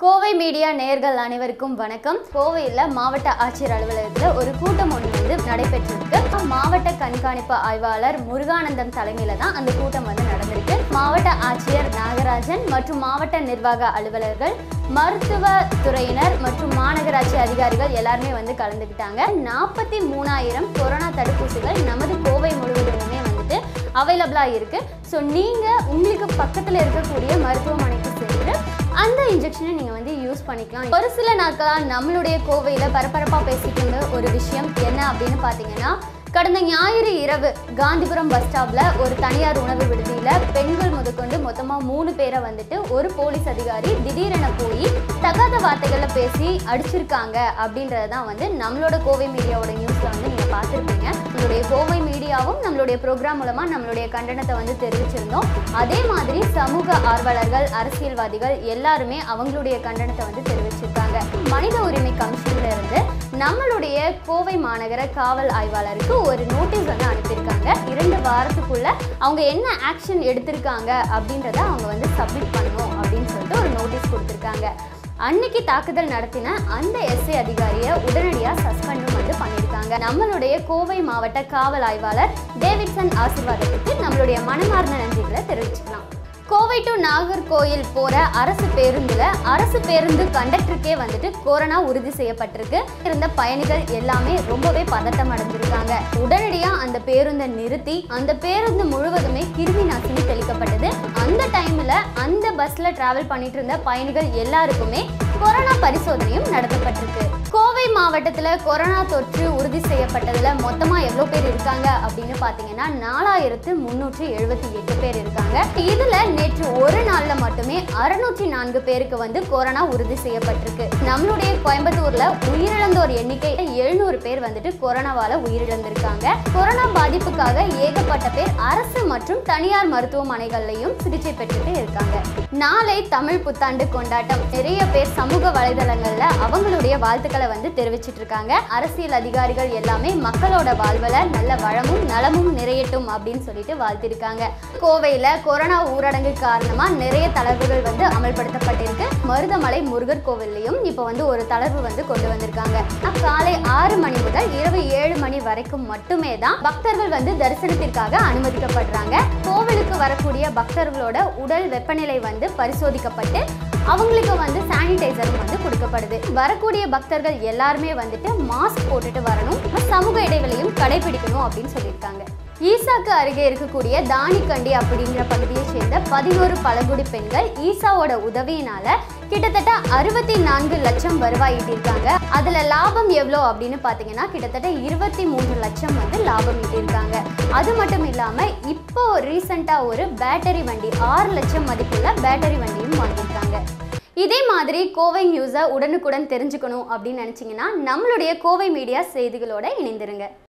Kovai media நேயர்கள் அனைவருக்கும் வணக்கம் கோவையில் மாவட்ட ஆட்சியர் அலுவலகத்தில் ஒரு கூட்டம் ஒன்று வந்து நடைபெற்றிருக்கு மாவட்ட கண்காணிப்பு ஆய்வாளர் முருகானந்தம் தலைமையில தான் அந்த கூட்டம் வந்து நடந்திருக்கு மாவட்ட ஆட்சியர் நாகராஜன் மற்றும் மாவட்ட நிர்வாக அலுவலர்கள் மருத்துவ துறையினர் மற்றும் மாநகராட்சி அதிகாரிகள் எல்லாருமே வந்து கலந்துக்கிட்டாங்க நாற்பத்தி மூணாயிரம் கொரோனா தடுப்பூசிகள் நமது கோவை முழுவதுமே வந்துட்டு அவைலபிளாக இருக்குது ஸோ நீங்கள் உங்களுக்கு பக்கத்தில் இருக்கக்கூடிய மருத்துவமனைக்கு சென்று அந்த இன்ஜெக்ஷனை நீங்கள் வந்து யூஸ் பண்ணிக்கலாம் ஒரு சில நாட்களாக நம்மளுடைய கோவையில் பரபரப்பாக பேசிட்டு இருந்த ஒரு விஷயம் என்ன அப்படின்னு பார்த்தீங்கன்னா கடந்த ஞாயிறு இரவு காந்திபுரம் பஸ் ஸ்டாப்ல ஒரு தனியார் உணவு விடுதியில் பெண்கள் முதற்கொண்டு மொத்தமாக மூணு பேரை வந்துட்டு ஒரு போலீஸ் அதிகாரி திடீரென போய் தகாத வார்த்தைகளில் பேசி அடிச்சிருக்காங்க அப்படின்றது தான் வந்து நம்மளோட கோவை மீடியாவோட நியூஸில் வந்து நீங்கள் பார்த்துருப்பீங்க நம்மளுடைய கோவை மீடியாவும் நம்மளுடைய ப்ரோக்ராம் மூலமாக நம்மளுடைய கண்டனத்தை வந்து தெரிவிச்சிருந்தோம் அதே மாதிரி சமூக ஆர்வலர்கள் அரசியல்வாதிகள் எல்லாருமே அவங்களுடைய கண்டனத்தை வந்து தெரிவிச்சிருக்காங்க மனித உரிமை கமிஷன்ல இருந்து நம்மளுடைய கோவை மாநகர காவல் ஆய்வாளருக்கு ஒரு நோட்டீஸ் வந்து அனுப்பியிருக்காங்க இரண்டு வாரத்துக்குள்ள அவங்க என்ன ஆக்ஷன் எடுத்திருக்காங்க அப்படின்றத அவங்க வந்து சப்மிட் பண்ணணும் அப்படின்னு சொல்லிட்டு ஒரு நோட்டீஸ் கொடுத்துருக்காங்க அன்னைக்கு தாக்குதல் நடத்தின அந்த எஸ்ஐ அதிகாரியை உடனடியாக சஸ்பெண்டும் வந்து பண்ணியிருக்காங்க நம்மளுடைய கோவை மாவட்ட காவல் ஆய்வாளர் டேவிட்சன் ஆசீர்வாதத்துக்கு நம்மளுடைய மனமார்ந்த நன்றிகளை தெரிவிச்சுக்கலாம் கோவை டு நாகர்கோயில் போற அரசு பேருந்துல அரசு பேருந்து கண்டக்டருக்கே வந்துட்டு கொரோனா உறுதி செய்யப்பட்டிருக்கு இருந்த பயணிகள் எல்லாமே ரொம்பவே பதட்டம் அடைஞ்சிருக்காங்க உடனடியா அந்த பேருந்தை நிறுத்தி அந்த பேருந்து முழுவதுமே கிருமி நாசினி தெளிக்கப்பட்டது அந்த டைம்ல அந்த பஸ்ல டிராவல் பண்ணிட்டு இருந்த பயணிகள் எல்லாருக்குமே கொரோனா பரிசோதனையும் நடத்தப்பட்டிருக்கு கோவை மாவட்டத்துல கொரோனா தொற்று உறுதி செய்யப்பட்டதுல மொத்தமா எவ்வளவு பேர் இருக்காங்க அப்படின்னு பாத்தீங்கன்னா நாலாயிரத்து முன்னூற்றி எழுபத்தி எட்டு பேர் இருக்காங்க இதுல நேற்று ஒரு நாள்ல மட்டுமே அறுநூற்றி நான்கு பேருக்கு வந்து கொரோனா உறுதி செய்யப்பட்டிருக்கு நம்மளுடைய கோயம்புத்தூர்ல உயிரிழந்தோர் எண்ணிக்கை எழுநூறு பேர் வந்துட்டு கொரோனாவால உயிரிழந்திருக்காங்க கொரோனா பாதிப்புக்காக ஏகப்பட்ட பேர் அரசு மற்றும் தனியார் மருத்துவமனைகள்லையும் சிகிச்சை பெற்றுட்டு இருக்காங்க நாளை தமிழ் புத்தாண்டு கொண்டாட்டம் நிறைய பேர் சமூக வலைதளங்கள்ல அவங்களுடைய வாழ்த்துக்களை வந்து தெரிவிச்சிட்டு இருக்காங்க அரசியல் அதிகாரிகள் எல்லாமே மக்களோட வாழ்வுல நல்ல வளமும் நலமும் நிறையட்டும் அப்படின்னு சொல்லிட்டு வாழ்த்திருக்காங்க கோவையில கொரோனா ஊரடங்கு காரணமா நிறைய தளர்வுகள் வந்து அமல்படுத்தப்பட்டிருக்கு மருதமலை முருகர் கோவில்லையும் இப்போ வந்து ஒரு தளர்வு வந்து கொண்டு வந்திருக்காங்க காலை ஆறு மணி முதல் இரவு ஏழு மணி வரைக்கும் மட்டுமே தான் பக்தர்கள் வந்து தரிசனத்திற்காக அனுமதிக்கப்படுறாங்க கோவிலுக்கு வரக்கூடிய பக்தர்களோட உடல் வெப்பநிலை வந்து பரிசோதிக்கப்பட்டு அவங்களுக்கு வந்து சானிடைசரும் வந்து கொடுக்கப்படுது வரக்கூடிய பக்தர்கள் எல்லாருமே வந்துட்டு மாஸ்க் போட்டுட்டு வரணும் சமூக இடைவெளியும் கடைபிடிக்கணும் அப்படின்னு சொல்லியிருக்காங்க ஈசாக்கு அருகே இருக்கக்கூடிய தானிக்கண்டி அப்படிங்கிற பகுதியை சேர்ந்த பதினோரு பழங்குடி பெண்கள் ஈசாவோட உதவியினால கிட்டத்தட்ட அறுபத்தி நான்கு லட்சம் வருவாய் ஈட்டியிருக்காங்க அதுல லாபம் எவ்வளோ அப்படின்னு பார்த்தீங்கன்னா கிட்டத்தட்ட இருபத்தி மூன்று லட்சம் வந்து லாபம் ஈட்டியிருக்காங்க அது மட்டும் இல்லாம இப்போ ரீசெண்டா ஒரு பேட்டரி வண்டி ஆறு லட்சம் மதிப்புள்ள பேட்டரி வண்டியும் வாங்கியிருக்காங்க இதே மாதிரி கோவை நியூஸை உடனுக்குடன் தெரிஞ்சுக்கணும் அப்படின்னு நினச்சிங்கன்னா நம்மளுடைய கோவை மீடியா செய்திகளோட இணைந்திருங்க